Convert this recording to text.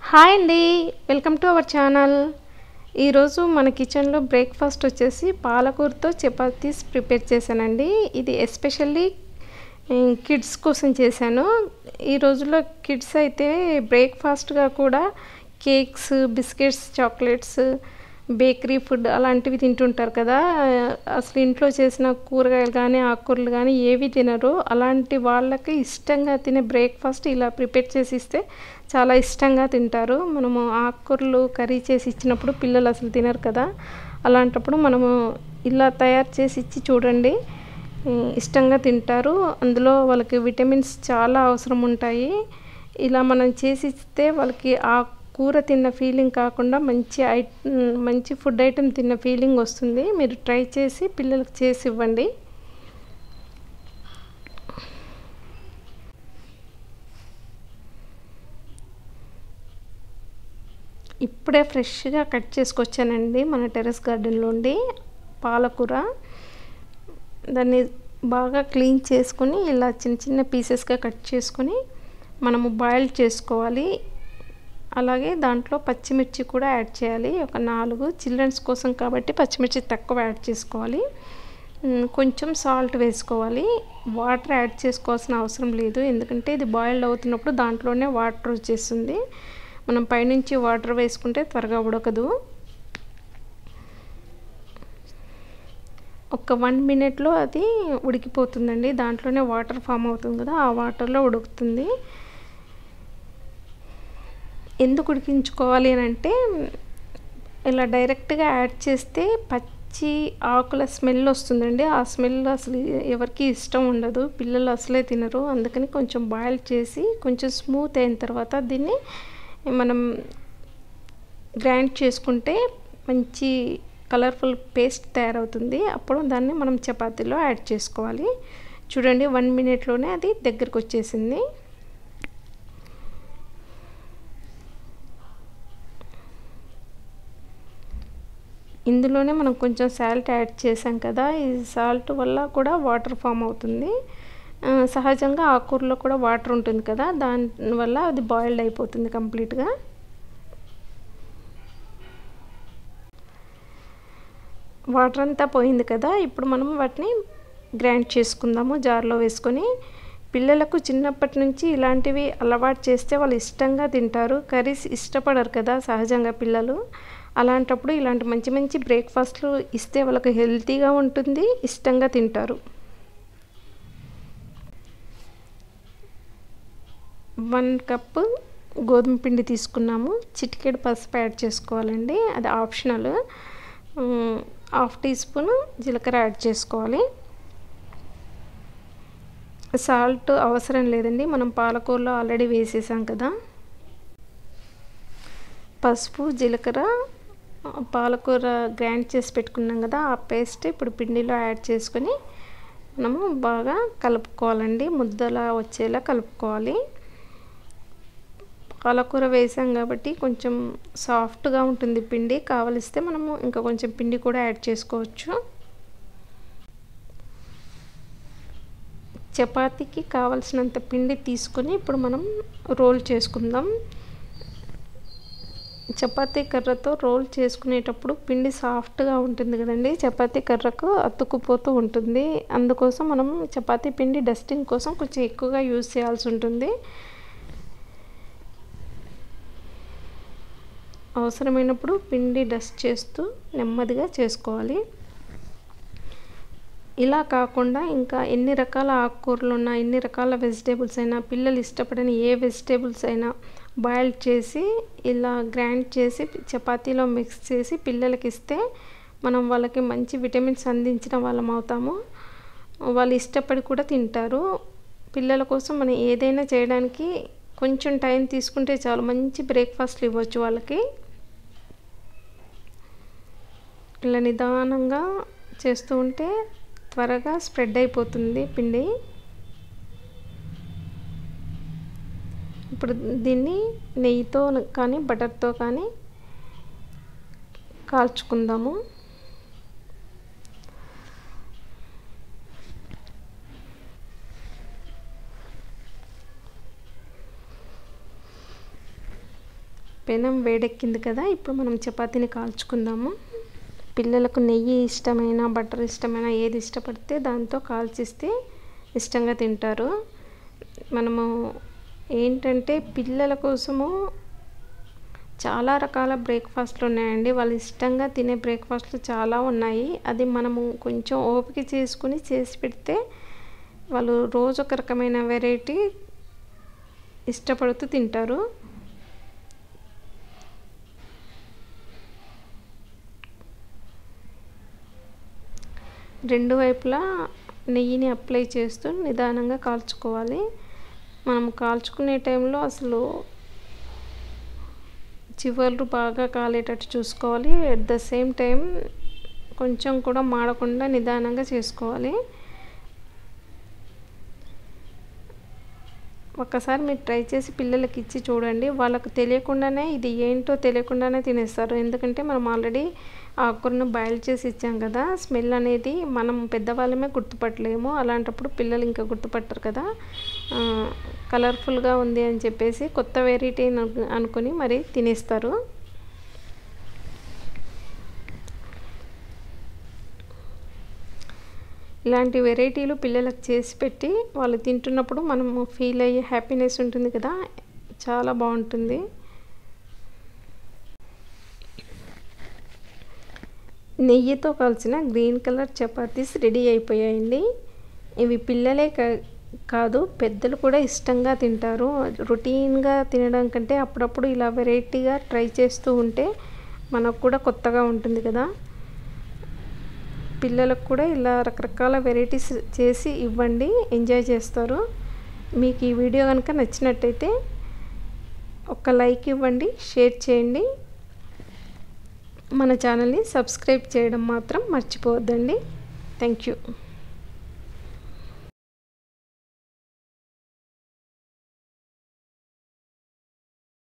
hi అండి welcome to our channel ఈరోజు మన కిచెన్లో బ్రేక్ఫాస్ట్ వచ్చేసి పాలకూరతో చపాతీస్ ప్రిపేర్ చేశానండి ఇది ఎస్పెషల్లీ కిడ్స్ కోసం చేశాను ఈ రోజుల్లో కిడ్స్ అయితే బ్రేక్ఫాస్ట్గా కూడా cakes biscuits chocolates bakery food అలాంటివి తింటుంటారు కదా అసలు ఇంట్లో చేసిన కూరగాయలు కానీ ఆకుకూరలు కానీ ఏవి తినరు అలాంటి వాళ్ళకి ఇష్టంగా తినే బ్రేక్ఫాస్ట్ ఇలా ప్రిపేర్ చేసి ఇస్తే చాలా ఇష్టంగా తింటారు మనము ఆకుకూరలు కర్రీ చేసి ఇచ్చినప్పుడు పిల్లలు అసలు తినరు కదా అలాంటప్పుడు మనము ఇలా తయారు చేసి ఇచ్చి చూడండి ఇష్టంగా తింటారు అందులో వాళ్ళకి విటమిన్స్ చాలా అవసరం ఉంటాయి ఇలా మనం చేసి ఇస్తే వాళ్ళకి ఆ కూర తిన్న ఫీలింగ్ కాకుండా మంచి ఐ మంచి ఫుడ్ ఐటెం తిన్న ఫీలింగ్ వస్తుంది మీరు ట్రై చేసి పిల్లలకు చేసి ఇవ్వండి ఇప్పుడే ఫ్రెష్గా కట్ చేసుకొచ్చానండి మన టెర్రస్ గార్డెన్లోండి పాలకూర దాన్ని బాగా క్లీన్ చేసుకొని ఇలా చిన్న చిన్న పీసెస్గా కట్ చేసుకొని మనము బాయిల్ చేసుకోవాలి అలాగే దాంట్లో పచ్చిమిర్చి కూడా యాడ్ చేయాలి ఒక నాలుగు చిల్డ్రన్స్ కోసం కాబట్టి పచ్చిమిర్చి తక్కువ యాడ్ చేసుకోవాలి కొంచెం సాల్ట్ వేసుకోవాలి వాటర్ యాడ్ చేసుకోవాల్సిన అవసరం లేదు ఎందుకంటే ఇది బాయిల్డ్ అవుతున్నప్పుడు దాంట్లోనే వాటర్ వచ్చేస్తుంది మనం పైనుంచి వాటర్ వేసుకుంటే త్వరగా ఉడకదు ఒక వన్ మినిట్లో అది ఉడికిపోతుందండి దాంట్లోనే వాటర్ ఫామ్ అవుతుంది కదా ఆ వాటర్లో ఉడుకుతుంది ఎందుకు ఉడికించుకోవాలి అని అంటే ఇలా డైరెక్ట్గా యాడ్ చేస్తే పచ్చి ఆకుల స్మెల్ వస్తుందండి ఆ స్మెల్ అసలు ఎవరికి ఇష్టం ఉండదు పిల్లలు అసలే తినరు అందుకని కొంచెం బాయిల్ చేసి కొంచెం స్మూత్ అయిన తర్వాత దీన్ని మనం గ్రైండ్ చేసుకుంటే మంచి కలర్ఫుల్ పేస్ట్ తయారవుతుంది అప్పుడు దాన్ని మనం చపాతీలో యాడ్ చేసుకోవాలి చూడండి వన్ మినిట్లోనే అది దగ్గరకు వచ్చేసింది ఇందులోనే మనం కొంచెం సాల్ట్ యాడ్ చేసాం కదా ఈ సాల్ట్ వల్ల కూడా వాటర్ ఫామ్ అవుతుంది సహజంగా ఆకూరలో కూడా వాటర్ ఉంటుంది కదా దానివల్ల అది బాయిల్డ్ అయిపోతుంది కంప్లీట్గా వాటర్ అంతా పోయింది కదా ఇప్పుడు మనం వాటిని గ్రైండ్ చేసుకుందాము జార్లో వేసుకొని పిల్లలకు చిన్నప్పటి నుంచి ఇలాంటివి అలవాటు చేస్తే వాళ్ళు ఇష్టంగా తింటారు కర్రీస్ ఇష్టపడరు కదా సహజంగా పిల్లలు అలాంటప్పుడు ఇలాంటి మంచి మంచి బ్రేక్ఫాస్ట్లు ఇస్తే వాళ్ళకి హెల్తీగా ఉంటుంది ఇష్టంగా తింటారు వన్ కప్ గోధుమ పిండి తీసుకున్నాము చిటికెడు పసుపు యాడ్ చేసుకోవాలండి అది ఆప్షనల్ హాఫ్ టీ స్పూన్ జీలకర్ర యాడ్ చేసుకోవాలి సాల్ట్ అవసరం లేదండి మనం పాలకూరలో ఆల్రెడీ వేసేసాం కదా పసుపు జీలకర్ర పాలకూర గ్రైండ్ చేసి పెట్టుకున్నాం కదా ఆ పేస్ట్ ఇప్పుడు పిండిలో యాడ్ చేసుకొని మనము బాగా కలుపుకోవాలండి ముద్దలా వచ్చేలా కలుపుకోవాలి పాలకూర వేసాం కాబట్టి కొంచెం సాఫ్ట్గా ఉంటుంది పిండి కావలిస్తే మనము ఇంకా కొంచెం పిండి కూడా యాడ్ చేసుకోవచ్చు చపాతీకి కావలసినంత పిండి తీసుకొని ఇప్పుడు మనం రోల్ చేసుకుందాం చపాతీ కర్రతో రోల్ చేసుకునేటప్పుడు పిండి సాఫ్ట్గా ఉంటుంది కదండి చపాతీ కర్రకు అతుక్కుపోతూ ఉంటుంది అందుకోసం మనం చపాతీ పిండి డస్టింగ్ కోసం కొంచెం ఎక్కువగా యూజ్ చేయాల్సి ఉంటుంది అవసరమైనప్పుడు పిండి డస్ట్ చేస్తూ నెమ్మదిగా చేసుకోవాలి ఇలా కాకుండా ఇంకా ఎన్ని రకాల ఆకుకూరలు ఉన్నా ఎన్ని రకాల వెజిటేబుల్స్ అయినా పిల్లలు ఇష్టపడని ఏ వెజిటేబుల్స్ అయినా బాయిల్ చేసి ఇలా గ్రైండ్ చేసి చపాతీలో మిక్స్ చేసి పిల్లలకి ఇస్తే మనం వాళ్ళకి మంచి విటమిన్స్ అందించిన వాళ్ళం అవుతాము వాళ్ళు ఇష్టపడి కూడా తింటారు పిల్లల కోసం మనం ఏదైనా చేయడానికి కొంచెం టైం తీసుకుంటే చాలు మంచి బ్రేక్ఫాస్ట్లు ఇవ్వచ్చు వాళ్ళకి ఇలా నిదానంగా చేస్తూ ఉంటే త్వరగా స్ప్రెడ్ అయిపోతుంది పిండి ఇప్పుడు దీన్ని నెయ్యితో కానీ బటర్తో కానీ కాల్చుకుందాము పెనం వేడెక్కింది కదా ఇప్పుడు మనం చపాతీని కాల్చుకుందాము పిల్లలకు నెయ్యి ఇష్టమైన బటర్ ఇష్టమైన ఏది ఇష్టపడితే దాంతో కాల్చిస్తే ఇష్టంగా తింటారు మనము ఏంటంటే పిల్లల కోసము చాలా రకాల బ్రేక్ఫాస్ట్లు ఉన్నాయండి వాళ్ళు ఇష్టంగా తినే బ్రేక్ఫాస్ట్లు చాలా ఉన్నాయి అది మనము కొంచెం ఓపిక చేసుకుని చేసి పెడితే వాళ్ళు రోజు ఒక రకమైన వెరైటీ ఇష్టపడుతూ తింటారు రెండు వైపులా నెయ్యిని అప్లై చేస్తూ నిదానంగా కాల్చుకోవాలి మనం కాల్చుకునే టైంలో అసలు చివర్లు బాగా కాలేటట్టు చూసుకోవాలి అట్ ద సేమ్ టైం కొంచెం కూడా మాడకుండా నిదానంగా చేసుకోవాలి ఒక్కసారి మీరు ట్రై చేసి పిల్లలకి ఇచ్చి చూడండి వాళ్ళకు తెలియకుండానే ఇది ఏంటో తెలియకుండానే తినేస్తారు ఎందుకంటే మనం ఆల్రెడీ ఆకుకూరను బాయిల్ చేసి ఇచ్చాం కదా స్మెల్ అనేది మనం పెద్దవాళ్ళమే గుర్తుపట్టలేము అలాంటప్పుడు పిల్లలు ఇంకా గుర్తుపట్టరు కదా కలర్ఫుల్గా ఉంది అని చెప్పేసి కొత్త వెరైటీ అనుకుని మరి తినేస్తారు ఇలాంటి వెరైటీలు పిల్లలకు చేసి పెట్టి వాళ్ళు తింటున్నప్పుడు మనము ఫీల్ అయ్యే హ్యాపీనెస్ ఉంటుంది కదా చాలా బాగుంటుంది నెయ్యితో కలిసిన గ్రీన్ కలర్ చపాతీస్ రెడీ అయిపోయాయండి ఇవి పిల్లలే కాదు పెద్దలు కూడా ఇష్టంగా తింటారు రొటీన్గా తినడం కంటే అప్పుడప్పుడు ఇలా వెరైటీగా ట్రై చేస్తూ ఉంటే మనకు కూడా కొత్తగా ఉంటుంది కదా పిల్లలకు కూడా ఇలా రకరకాల వెరైటీస్ చేసి ఇవ్వండి ఎంజాయ్ చేస్తారు మీకు ఈ వీడియో కనుక నచ్చినట్టయితే ఒక లైక్ ఇవ్వండి షేర్ చేయండి మన ఛానల్ని సబ్స్క్రైబ్ చేయడం మాత్రం మర్చిపోవద్దండి థ్యాంక్ యూ